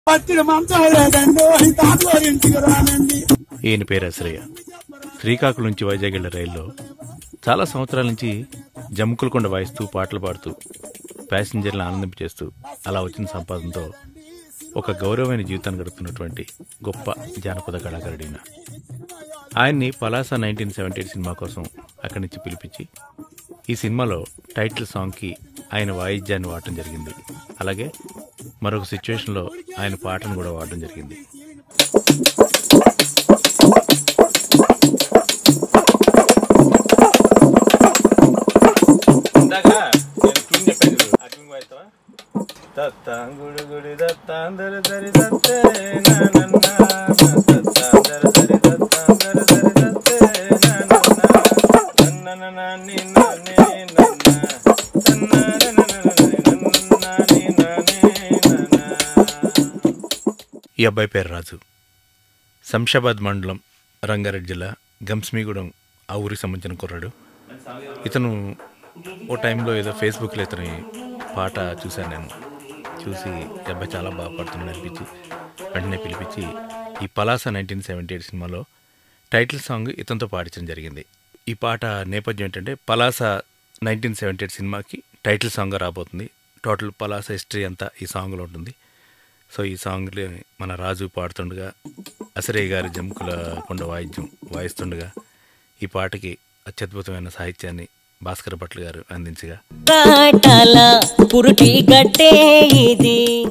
పట్టిన మంచం లేదండి తాతలో ఇంటికి రానండి ఈయన పేరు అశ్రయ్య శ్రీకాకుళం నుంచి వైజాగ్ వెళ్లే రైల్లో చాలా సంవత్సరాల నుంచి జమ్ముకులకొండ వాయిస్తూ పాటలు పాడుతూ ప్యాసింజర్లను ఆనందింపచేస్తూ అలా వచ్చిన సంపాదనతో ఒక గౌరవమైన జీవితాన్ని గడుపుతున్నటువంటి గొప్ప జానపద కళాకారుడు ఈయన ఆయన్ని పలాస నైన్టీన్ సెవెంటీ సినిమా కోసం అక్కడి నుంచి పిలిపించి ఈ సినిమాలో టైటిల్ సాంగ్కి ఆయన వాయిద్యాన్ని వాడటం జరిగింది అలాగే మరొక సిచ్యువేషన్లో ఆయన పాటను కూడా వాడటం జరిగింది ఇందాక నేను ట్యూన్ చెప్పాను చూడు. ఆ ట్యూన్ వాయిస్తావా? దత్తాంగుడు గుడి దత్తాందరు దరి దత్తే నా నన్న. దత్తాందరు దరి దత్తాందరు దరి దత్తే నా నన్న. నన్న నాని నానే నన్న. నన్న నన్న నన్న నాని నానే నన్న. ఈ అబ్బాయి పేరు రాజు శంషాబాద్ మండలం రంగారెడ్డి జిల్లా గంస్మీగూడెం ఆ ఊరికి సంబంధించిన కుర్రాడు ఇతను ఓ టైంలో ఏదో ఫేస్బుక్లో ఇతని పాట చూశాను నేను చూసి ఈ అబ్బాయి చాలా బాగా పాడుతున్నాడు అనిపించి వెంటనే పిలిపించి ఈ పలాస నైన్టీన్ సెవెంటీ ఎయిట్ సినిమాలో టైటిల్ సాంగ్ ఇతనితో పాడించడం జరిగింది ఈ పాట నేపథ్యం ఏంటంటే పలాస నైన్టీన్ సెవెంటీ ఎయిట్ సినిమాకి టైటిల్ సాంగ్గా రాబోతుంది టోటల్ పలాస హిస్టరీ అంతా ఈ సాంగ్లో ఉంటుంది సో ఈ సాంగ్ని మన రాజు పాడుతుండగా అసరయ్య గారి జంకుల కొండ వాయిద్యం వాయిస్తుండగా ఈ పాటకి అత్యద్భుతమైన సాహిత్యాన్ని భాస్కర భట్ల గారు అందించగా కాటల పురుటి గట్టే ఇది